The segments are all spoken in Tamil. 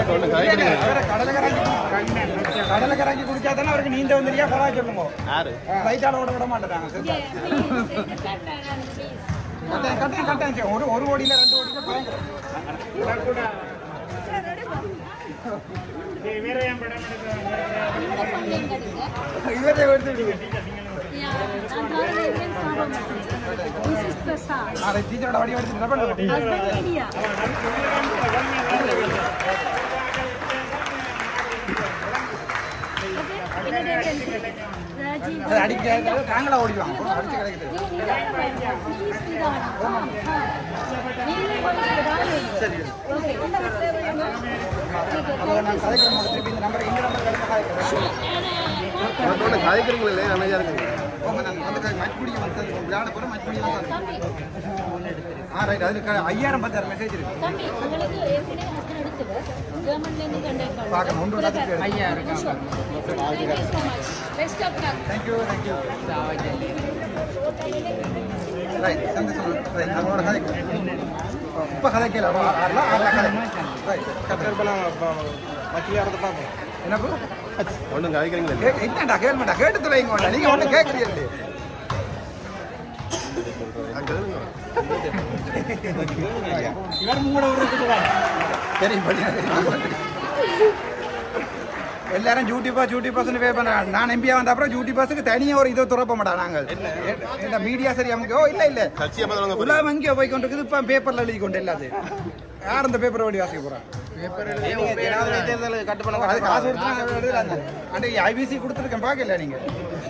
அவரை கடலை கராஞ்சி கடலை கராஞ்சி குடிச்சா தானே அவருக்கு நீந்த வந்துரியா பரவாயில்ல சொல்லுங்க யாரு லைட்டால ஓட விட மாட்டேறாங்க செத்தா. கட்டாயம் கட்டாயம் கட்டாயம் சரி. ஒரு ஒரு கோடியில ரெண்டு கோடியில பயங்கரம் இவரே எடுத்துடுங்க நாளை டீச்சரோட வடி எடுத்துட்டு என்ன பண்ணுவோம் அது அடிக்க நாங்களா ஓடிடுவாங்க அடிச்சு கிடைக்குது அதை நான் கதைக்கிற போது திருப்பி இந்த நம்பர் இந்த நம்பர் கிடைச்சா கதைக்கிறேன் கதைக்கிறீங்களே அமைதியா இருக்குங்க போங்க நான் வந்து மச் குடிக்க வந்து விளையாட போகிறேன் மச் குடிக்க வந்து ஆ ரைட் அதுக்கு ஐயாயிரம் பத்தாயிரம் மெசேஜ் இருக்கு பார்க்கணும் ஒன்று எல்லாத்துக்கும் ஐயா best of luck thank you thank you right சந்தோஷம் ரைட் நம்மளோட கதைக்கிறேன் இப்போ கதைக்கல ஆறலாம் ஆறலாம் கதை ரைட் கத்திரப்பெல்லாம் மச்சிலியாரத்தை பார்ப்போம் என்ன ப்ரோ ஒன்றும் கதைக்கிறீங்களே கே- என்னடா கேள்விடா கேட்டு தொலைங்க வேண்டாம் நீங்க ஒன்றும் கேட்குறீங்களே இவர் மூட சரி படி எல்லாரும் ஜூட்டி பாஸ் ஜூட்டி பாஸ்னு பே பண்ணுறாங்க நான் எம்பியா வந்த அப்புறம் ஜூட்டி பாஸுக்கு தனியாக ஒரு இதை துறப்ப மாட்டோம் நாங்கள் இந்த மீடியா சரி நமக்கு ஓ இல்லை இல்லை கட்சியை பார்த்து உலகம் எங்கேயோ போய் கொண்டு இருக்குது இப்போ பேப்பரில் எழுதி கொண்டு எல்லாது யார் இந்த பேப்பரை ஓடி வாசிக்க போகிறான் அது காசு கொடுத்து அன்றைக்கு ஐபிசி கொடுத்துருக்கேன் பார்க்கல நீங்கள்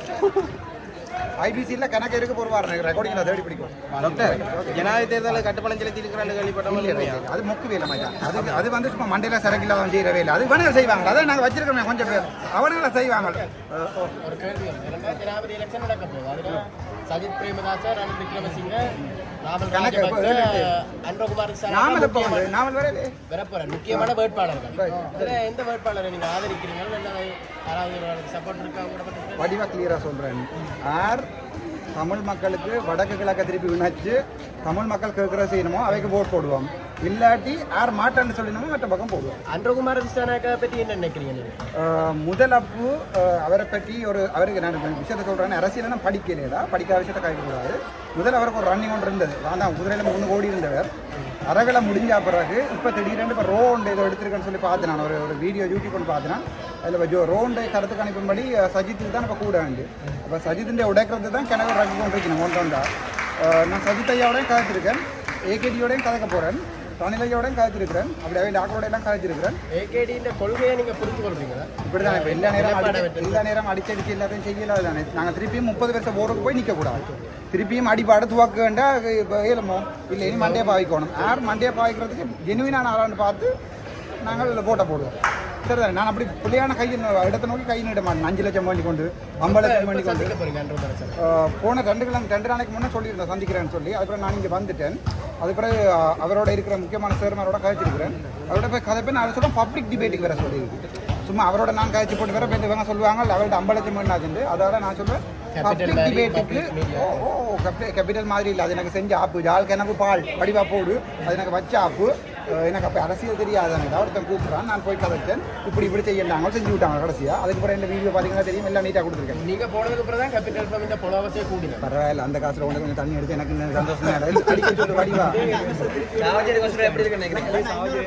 ஐபிசியில் கணக்கு இருக்க போடுவார் ரெக்கார்டிங்கில் தேடி பிடிக்கும் டாக்டர் ஜனாதிபதி தேர்தலில் கட்டுப்பணம் செலுத்தி இருக்கிறான்னு கேள்விப்பட்டோம் இல்லையா? அது மொக்கு வேலை மச்சான் அது அது வந்து சும்மா மண்டையில சரக்கு இல்லாத செய்யற வேலை அது வேணா செய்வாங்க அதான் நாங்கள் வச்சிருக்கோம் கொஞ்சம் பேர் அவனால செய்வாங்க ஒரு கேள்வி ரெண்டாயிரத்தி ஜனாதிபதி எலெக்ஷன் நடக்க போகுது அதுல சஜித் பிரேமதாச ரணில் விக்ரமசிங்க நாமல் கணக்கு இப்ப ராஜபக்ச ஏழு அன்றகுமார் நாமல் இப்போ வந்து நாமல் வரவே வரப்போற முக்கியமான வேட்பாளர்கள் இதுல எந்த வேட்பாளரை நீங்க ஆதரிக்கிறீங்க இல்ல யாராவது சப்போர்ட் இருக்கா கூட பத்தி வடிவா கிளியரா சொல்றேன் ஆர் தமிழ் மக்களுக்கு வடக்கு கிழக்க திருப்பி விண்ணச்சு தமிழ் மக்கள் கேட்குற செய்யணுமோ அவைக்கு ஓட் போடுவோம் இல்லாட்டி யார் மாட்டேன்னு சொல்லணுமோ மற்ற பக்கம் போடுவோம் அன்றகுமார் திசானாக்கா பத்தி என்ன நினைக்கிறீங்க நீங்க ஆஹ் முதல் அப்பு ஆஹ் அவரை பற்றி ஒரு அவருக்கு நான் இப்ப விஷயத்தை சொல்கிறேன் அரசியல் நான் படிக்கலையடா படிக்காத விஷயத்தை கைவிடக்கூடாது முதல்ல அவருக்கு ஒரு ரன்னிங் ஒன்று இருந்தது நான் தான் குதிரையில் ஒன்று ஓடி இருந்தவர் அரகலை முடிஞ்ச பிறகு இப்போ திடீரென்று இப்போ ரோண்டு ஏதோ எடுத்திருக்கேன்னு சொல்லி பார்த்தேன் நான் ஒரு ஒரு வீடியோ யூடியூப் ஒன்று பார்த்தேன் அதில் ஜோ ரோண்டை கருத்து கணிப்பின்படி அஹ், சஜித்துக்கு தான் இப்போ கூட உண்டு அப்போ சஜித்திൻ്റെ உடைக்கிறது தான் கிணறு ரக்கி கொண்டு இருக்கணும் ஒன்று ஒன்றா ஆஹ் நான் சஜித் ஐயாவோடையும் கதைச்சிருக்கேன் ஏகேடியோடையும் கதைக்க போகிறேன் ரணில் ஐயாவோடையும் கதைச்சிருக்கிறேன் அப்படி அவன் டாக்டரோட எல்லாம் கதைச்சிருக்கிறேன் ஏகேடியின் கொள்கையை நீங்க புரிந்து கொள்றீங்களா இப்படிதான் இப்ப எல்லா நேரம் அடிச்சு- எல்லா நேரம் அடிச்சடிச்சு எல்லாத்தையும் செய்யல தானே நாங்க திருப்பியும் முப்பது வருஷம் போருக்கு போய் நிக்க கூடாது திருப்பியும் அடிபாடு துவக்க வேண்டா இப்போ ஏழுமோ இல்லை இனி மண்டையை பாவிக்கணும் யார் மண்டையை பாவிக்கிறதுக்கு ஜெனுவினான ஆளான்னு பார்த்து நாங்கள் போட்ட போடுவோம் சரிதானே நான் அப்படி பிள்ளையான கையை இடத்த நோக்கி கை நீட மாட்டேன் அஞ்சு லட்சம் வேண்டி கொண்டு ஐம்பது லட்சம் வேண்டி கொண்டு சந்திக்க போறீங்க அன்றகுமார் சார் ஆஹ் போன ரெண்டு கிழமை ரெண்டு நாளைக்கு முன்னே சொல்லியிருந்தேன் சந்திக்கிறேன்னு சொல்லி அதுக்கப்புறம் நான் இங்கே வந்துட்டேன் அது பிறகு ஆஹ் அவரோட இருக்கிற முக்கியமான சேர்மாரோட கதைச்சிருக்கிறேன் அவரோட போய் கதை போய் நான் சொல்லுவேன் பப்ளிக் டிபேட்டுக்கு வேற சொல்லியிருக்கு சும்மா அவரோட நான் கதைச்சு போட்டு வேற பேர் இவங்க சொல்லுவாங்க அவர்கிட்ட ஐம்பது லட்சம் வேணாச்சுண்டு அதோட நான் சொல்லுவேன் பப்ளிக் டிபேட்டுக்கு ஓ ஓ கேபிட்டல் மாதிரி இல்லை அது எனக்கு செஞ்ச ஆப்பு ஜால் கிணப்பு பால் படிவா போடு அது எனக்கு வச்ச ஆப்பு அஹ் எனக்கு அப்போ அரசியல் தெரியாது எனக்கு ஒருத்தன் கூப்பிட்றான் நான் போய் கதைச்சேன் இப்படி இப்படி செய்யண்டாங்க செஞ்சு விட்டாங்க கடைசியாக அதுக்கு பிறகு இந்த வீடியோ பார்த்தீங்கன்னா தெரியும் எல்லாம் நீட்டாக கொடுத்துருக்கேன் நீங்க போனதுக்கு அப்புறம் தான் கேபிட்டல் ஃபம் இந்த புலவசே கூடின பரவாயில்ல அந்த காசுல உனக்கு கொஞ்சம் தண்ணி எடுத்து எனக்கு இன்னும் சந்தோஷமா இல்லை. அடிக்க சொல்லு வடிவா சாவச்சேரி ஹாஸ்பிட்டல் எப்படி இருக்கு நினைக்கிறீங்க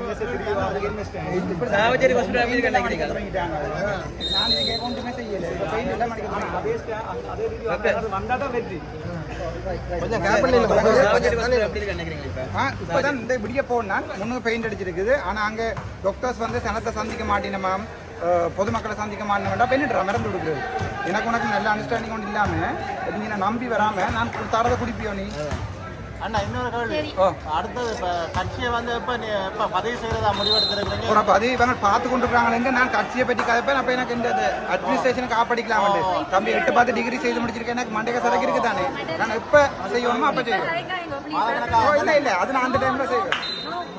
சாவச்சேரி ஹாஸ்பிட்டல் எப்படி இருக்கு நினைக்கிறீங்க நான் இதை கொண்டுமே செய்யல இப்ப பெயிண்ட் எல்லாம் கொஞ்சம் கேபிட்டல் சாவச்சேரி ஹாஸ்பிட்டல் எப்படி இருக்கு நினைக்கிறீங்க இப்ப ஆ இப்பதான் இந்த விடிய போனால் முன்னுக்கு பெயிண்ட் அடிச்சிருக்குது ஆனா அங்க டாக்டர்ஸ் வந்து சனத்தை சந்திக்க மாட்டேன் மேம் பொதுமக்களை சந்திக்க மாட்டேன் வேண்டாம் பெண்ணிட்டு மறந்து கொடுக்குறது எனக்கு உனக்கு நல்ல அண்டர்ஸ்டாண்டிங் ஒன்று இல்லாம நீங்க என்னை நம்பி வராம நான் தரதை குடிப்பியோ நீ அண்ணா இன்னொரு கேள்வி ஓ அடுத்தது இப்ப கட்சியை வந்து இப்ப நீ இப்ப பதவி செய்யறதா முடிவெடுத்திருக்கீங்க ஒரு பதவி இவங்க பார்த்து கொண்டிருக்காங்க நான் கட்சியை பற்றி கதைப்பேன் அப்ப எனக்கு இந்த அட்மினிஸ்ட்ரேஷனுக்கு ஆப்படிக்கலாம் வந்து தம்பி எட்டு பார்த்து டிகிரி செய்து முடிச்சிருக்கேன் எனக்கு மண்டைக்கு சரக்கு இருக்கு தானே நான் எப்ப செய்யணுமோ அப்ப செய்வேன் ஓ, இல்ல இல்ல அது நான் அந்த டைம்ல செய்வேன்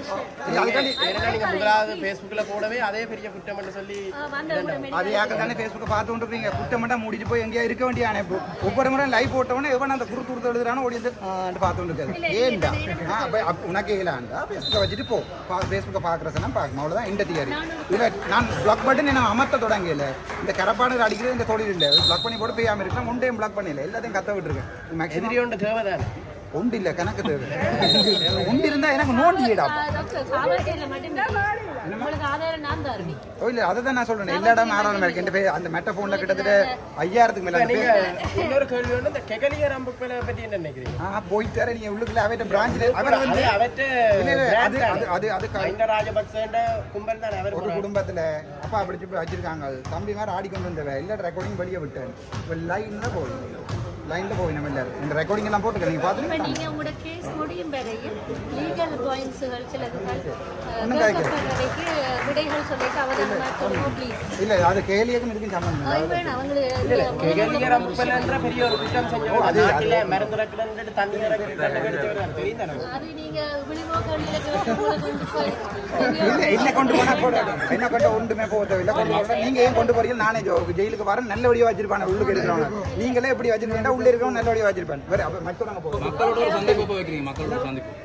இல்ல, அதுக்காண்டி ஏன்னா நீங்க முதலாவது Facebookல போடவே அதே பெரிய குற்றம் என்று சொல்லி அது யாக்க தானே ஃபேஸ்புக்கை பார்த்து கொண்டு இருக்கீங்க குட்டம் மட்டும் மூடிட்டு போய் எங்கேயா இருக்க வேண்டியானே இப்போ ஒவ்வொரு முறை லைவ் போட்டவொடனே எவன் அந்த குரு துடுத்து எழுதுறானோ ஓடி வந்து ஆண்டு பார்த்து கொண்டு இருக்காது ஏன்டா ஆ, அப்ப அப்ப உனக்கு இல்லைண்டா ஃபேஸ்புக்கை வச்சுட்டு போ பா ஃபேஸ்புக்கை பார்க்குற சொன்னா பார்க்கணும் அவ்வளோதான் இந்த தியரி இதில் நான் பிளாக் பட்டன் நான் அமர்த்த தொடங்கல இந்த கரப்பாடு அடிக்கிறது இந்த தொழில் இல்லை பிளாக் பண்ணி போட்டு பெய்யாமல் இருக்கலாம் ஒன்றையும் பிளாக் பண்ணல எல்லாத்தையும் கத்த விட்டுருக்கேன் மேக்ஸிமம் எதிரியோட தேவைதானே ஒன்று இல்லை கணக்கு தேவை ஒன்று இருந்தால் எனக்கு நோண்டியடா டாக்டர் சாவர்கர்ல மட்டும் உங்களுக்கு ஆதாரம் நான் தருவி ஓ இல்லை அதை தான் நான் சொல்றேன் எல்லா இடம் ஆறாலும் இருக்கு என் பே- அந்த மெட்ட ஃபோனில் கிட்டத்தட்ட ஐயாயிரத்துக்கு மேலே நீங்க இன்னொரு கேள்வி வந்து இந்த கெகலிய ரம்புக்களை பத்தி என்ன நினைக்கிறீங்க ஆ போயிட்டு தர நீங்க உள்ளுக்குள்ள அவட்ட பிரான்ச்ல அவர் வந்து அது அவற்ற இல்ல, இல்ல, brand அது தானே. அது அது அது க- மஹிந்த ராஜபக்சேண்ட கும்பல் தானே அவர் ஒரு குடும்பத்துல அப்பா அப்படி போய் வச்சிருக்காங்க தம்பி மாதிரி ஆடிக்கொண்டு வந்தவ எல்லா ரெக்கார்டிங் வெளியே விட்டேன் இப்போ லைன்ல போய் லைன்ல போய் நம்ம எல்லாரும் இந்த ரெக்கார்டிங் எல்லாம் போட்டுக்க நீங்க இப்ப பார்த்துட்டு நீங்க உங்களோட கேஸ் முடியும் வரையும் லீகல் பாயிண்ட்ஸுகள் சிலதுகள் ஒண்ணும் காய்க்கல. கேட்கப்படுறதுக்கு விடைகள் சொல்லிட்டு அவதானமா சொல்லுங்க ப்ளீஸ் இல்ல அது கேலியக்கும் இருக்கு சம்பந்தம் இல்லை. ஐவன் அவங்களுக்கு கெகலிய ரம்புக்கள் பெரிய ஒரு குற்றம் செஞ்சவர் அது- நாட்டில மருந்து இறக்குறது தண்ணி இறக்குறது கண்டுபிடிச்சவர் தான். தெரியும் தானே அது நீங்க விழிமோக்கணியில கேட்டு கொண்டு போய் இல்ல என்ன கொண்டு போனா கூட என்ன கொண்டு ஒன்றுமே போக தேவையில்லை கொண்டு போனா நீங்க ஏன் கொண்டு போறீங்க நானே ஜோ- ஜெயிலுக்கு வரேன் நல்ல வழியா வச்சிருப்பாங்க உள்ளுக்கு இருக்கிறவங்க நீங்களே எப்படி வச்சிருக்கீங்கன்னா உள்ள இருக்கிறவங்க நல்ல வழியா வச்சிருப்பாங்க வேற அப்ப மற்றவங்க போகும் மக்களோட ஒரு சந்திப்பு எப்போ வைக்கிறீங்க மக்களோட ஒரு சந்திப்பு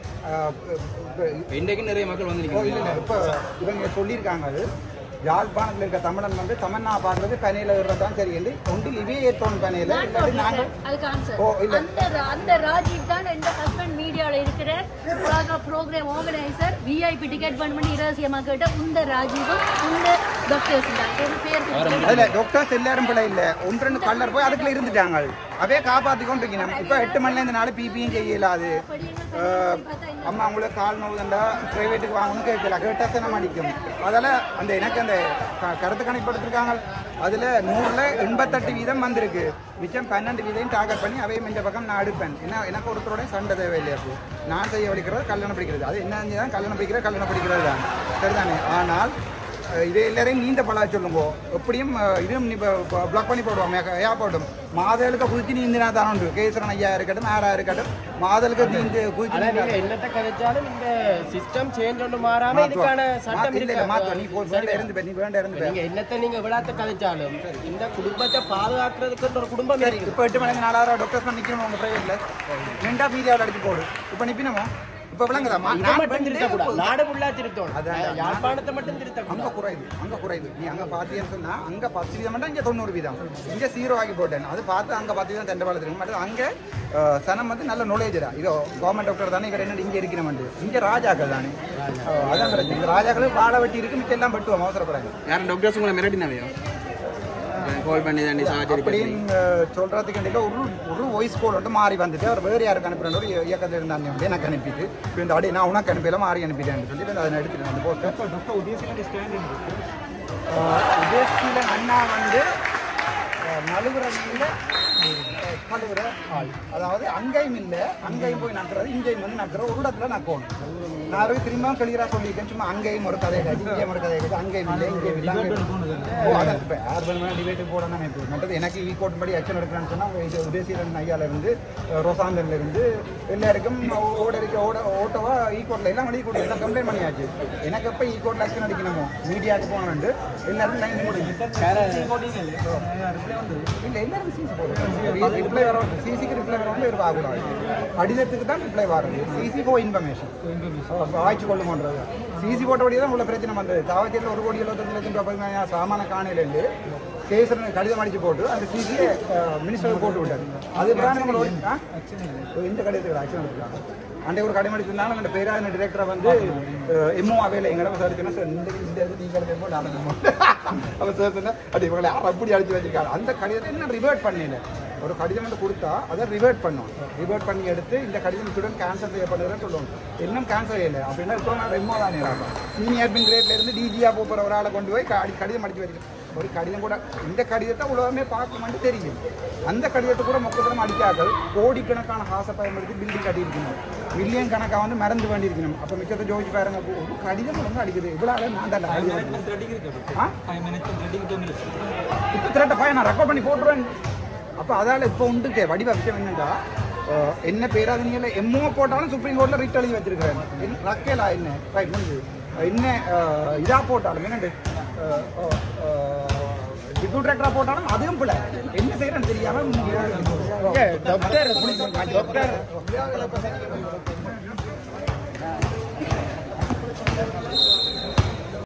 இப்ப இன்றைக்கு நிறைய மக்கள் வந்து ஓ, இல்ல, நிற்கிறாங்க இல்ல, இப்ப இவங்க சொல்லியிருக்காங்க அது யாழ்ப்பாணத்தில் இருக்க தமிழன் வந்து தமன்னா பார்க்கறது பனையில தான் சரி என்று ஒன்றில் இவே ஏற்றோன் பனையில இல்லாட்டி நாங்கள் அதுக்கு answer. ஓ, இல்ல. அந்த ரா- அந்த ராஜீவ் தான் எந்த ஹஸ்பண்ட் மீடியால இருக்கிற ப்ரோக்ராம் ஆர்கனைசர் விஐபி டிக்கெட் பண்ணி இரகசியமா கேட்ட இந்த ராஜீவும் இந்த டாக்டர்ஸ் தான் ஒரு பேர் கொடுத்து- அதுல டாக்டர்ஸ் எல்லாரும் பிள்ளை இல்ல ஒன்று ரெண்டு கல்லர் போய் அதுக்குள்ள இருந்துட்டாங்க அவே காப்பாத்தி கொண்டு இருக்கணும் இப்ப எட்டு மணில இருந்து நாள் பிபியும் செய்ய இயலாது அஹ், அம்மா உங்களுக்கு கால் நோவுதுண்டா பிரைவேட்டுக்கு வாங்கணும் கேட்கல கேட்டா நம்ம அடிக்கும் அதால அந்த எனக்கு அந்த க- கருத்து கணிப்படுத்திருக்காங்க அதுல நூறுல எண்பத்தெட்டு வீதம் வந்திருக்கு மிச்சம் பன்னெண்டு வீதையும் டார்கெட் பண்ணி அவையும் இந்த பக்கம் நான் எடுப்பேன் ஏன்னா எனக்கு ஒருத்தரோட சண்டை தேவையில்லை அப்போ நான் செய்ய வலிக்கிறது கல்யாணம் பிடிக்கிறது அது என்ன தான் கல்யாணம் பிடிக்கிறது கல்யாணம் பிடிக்கிறது தான் சரிதானே ஆனால் அஹ் இது எல்லாரையும் நீந்த பழக சொல்லுங்க எப்படியும் அஹ், இதுவும் நீ பிளாக் பண்ணி போடுவோம் ஏ போட்டும் மாதலுக்கு குதிச்சு நீந்தினா தானே உண்டு கேசரன் ஐயா இருக்கட்டும் ஆரா இருக்கட்டும் மாதலுக்கு நீந்து குதிச்சு ஆனா நீந்தினா நீங்க என்னத்த கதைச்சாலும் இந்த சிஸ்டம் சேஞ்ச் ஒன்று மாறாம இதுக்கான சட்டம் இல்ல இல்ல மாத்துவோம் நீ இருக்கு வேண்ட இருந்து பே, நீ வேண்ட இருந்து பே. நீங்க என்னத்த நீங்க விழாத்த கதைச்சாலும் இந்த குடும்பத்தை பாதுகாக்கிறதுக்கு ஒரு குடும்பம் சரி இருக்கு இப்போ எட்டு மணிக்கு நாலாயிரம் டாக்டர்ஸ் நிற்கணும் உங்க பிரைவேட்ல ரெண்டா மீடியாவில் அடிச்சு போடு இப்போ நிப்பினமோ இப்போ விளங்குதா மா- இதை நான் மட்டும் வந்து திருத்தக்கூடாது நாடு ஃபுல்லா திருத்தணும் அதான், அதான். யாழ்ப்பாணத்தை மட்டும் அங்க திருத்தக்கூடாது குறையுது அங்க குறையுது நீ அங்க பாத்தீங்கன்னு சொன்னா அங்க பத்து வீதம் மட்டும் இங்க தொண்ணூறு வீதம் இங்க ஜீரோ ஆகி போட்டேன் அது பார்த்து அங்க பத்து வீதம் தண்டவாளம் இருக்கு மட்டும் அங்க அஹ், சனம் வந்து நல்ல knowledge தான் இதோ கவர்மெண்ட் டாக்டர் தானே இவர் என்ன இங்க இருக்கிறவன் இங்க ராஜாக்கள் தானே அஹ், அதான் பிரச்சனை இந்த ராஜாக்கள் வாழை வெட்டி இருக்கு மிச்சம் எல்லாம் வெட்டுவோம் அவசரப்படாங்க யாரும் டாக்டர்ஸ் உங்களை மிரட்டினாவையோ கால் பண்ணி தான் சார்ஜரி பண்ணி அப்படின்னு அஹ், சொல்றதுக்கு இடையில ஒரு ஒரு வாய்ஸ் கோல் வந்து மாறி வந்துட்டு அவர் வேறு யாருக்கு அனுப்புறேன் ஒரு இயக்கத்தில் இருந்தாங்க வந்து எனக்கு அனுப்பிட்டு இப்போ இந்த அடி நான் உனக்கு அனுப்பியில மாறி அனுப்பிட்டேன்னு சொல்லி இப்போ அதை எடுத்துட்டேன் அந்த போஸ்டர் உதயசீலன் அண்ணா வந்து அஹ், நழுவுறதுல அஹ், கழுவுற ஆள் அதாவது அங்கேயும் இல்லை அங்கேயும் போய் நக்குறது இங்கேயும் வந்து நக்குற ஒரு இடத்துல நக்கணும் நான் அவருக்கு திரும்ப கிளியரா சொல்லியிருக்கேன் சும்மா அங்கேயும் ஒரு கதையை கட்டி இங்கேயும் ஒரு கதையை கட்டி அங்கேயும் இல்லை இங்கேயும் இல்லை அங்கேயும் ஓ அதான் இப்போ யார் வேணுமா டிபேட்டுக்கு போடணும் இப்போ மற்றது எனக்கு ஈ கோட் படி ஆக்ஷன் எடுக்கலாம்னு சொன்னால் இது உதயசீலன் ஐயால இருந்து அஹ், ரொசாந்தன்ல இருந்து எல்லாருக்கும் ஓட இருக்க ஓட ஓட்டவா ஈ கோட்ல எல்லாம் வெளியே கோட்ல எல்லாம் கம்ப்ளைண்ட் பண்ணியாச்சு எனக்கு எப்போ ஈ கோட்ல ஆக்ஷன் அடிக்கணுமோ மீடியாவுக்கு போகணுண்டு எல்லாரும் லைன் இல்ல எல்லாரும் சிசி போடுறோம் ரிப்ளை வர சிசிக்கு ரிப்ளை வரவங்க ஒரு ஆகலாம் கடிதத்துக்கு தான் ரிப்ளை வர்றது சிசி ஃபோ இன்ஃபர்மேஷன் ஆய்ச்சி கொள்ளுமன்றது சிசி போட்டபடியே தான் உள்ள பிரச்சனை வந்தது தாவத்தியில் ஒரு கோடி எழுபத்தஞ்சு லட்சம் ரூபாய் பதினாயிரம் சாமான காணையிலேருந்து கேசரன் கடிதம் அடிச்சு போட்டு அந்த சிசியை மினிஸ்டர் போட்டு விட்டாரு அது பிறகு நம்மளோட ஆ? இந்த கடிதத்துக்கு ஆக்ஷன் எடுத்துக்கலாம் அண்டை ஒரு கடிதம் அடிச்சிருந்தாலும் அந்த பேரான டிரெக்டரை வந்து எம்மோ அவையில் எங்களை விசாரிச்சுன்னா சார் இந்த இந்த இது நீங்கள் எம்மோ நாடகமோ அவன் சார் சொன்னா அப்படி இவங்களை யார் அப்படி அடிச்சு வச்சிருக்காங்க அந்த கடிதத்தை இன்னும் ரிவர்ட் பண்ணல ஒரு கடிதம் வந்து கொடுத்தா அதை ரிவர்ட் பண்ணும் ரிவர்ட் பண்ணி எடுத்து இந்த கடிதத்துடன் கேன்சல் செய்யப்படுறதுன்னு சொல்லுவோம் இன்னும் கேன்சல் செய்யலை அப்படின்னா இப்போ நான் ரெம்மோ தான் நேரம் சீனியர் அட்மின் கிரேட்ல இருந்து டிஜியா போகிற ஒரு ஆளை கொண்டு போய் கடி- கடிதம் அடிச்சு வச்சிருக்கேன் ஒரு கடிதம் கூட இந்த கடிதத்தை உலகமே பார்க்குமென்று தெரியும் அந்த கடிதத்தை கூட மொத்தத்திலும் அடிக்காமல் கோடிக்கணக்கான காசை பயன்படுத்தி பில்டிங் கட்டியிருக்கணும் மில்லியன் கணக்காக வந்து மறந்து வேண்டியிருக்கணும் அப்போ மிச்சத்தை ஜோதிச்சு பாருங்க அப்போ ஒரு கடிதம் வந்து அடிக்குது இவ்வளோ ஆளு நான் தான் ஆ இப்போ திரட்ட பையன் நான் ரெக்கார்ட் பண்ணி போட்டுருவேன் அப்போ அதால் இப்போ உண்டு வடிவ விஷயம் என்னன்னா அஹ், என்ன பேராதனியில் எம்ஓ போட்டாலும் சுப்ரீம் கோர்ட்டில் ரிட் எழுதி வச்சிருக்கிறேன் ரக்கேலா என்ன ரைட் முடிஞ்சு என்ன அஹ், இதா போட்டாலும் என்னண்டு டிப்யூ டிரெக்டரா போட்டாலும் அதுவும் பிள்ளை என்ன செய்யறேன்னு தெரியாம டாக்டர் டாக்டர்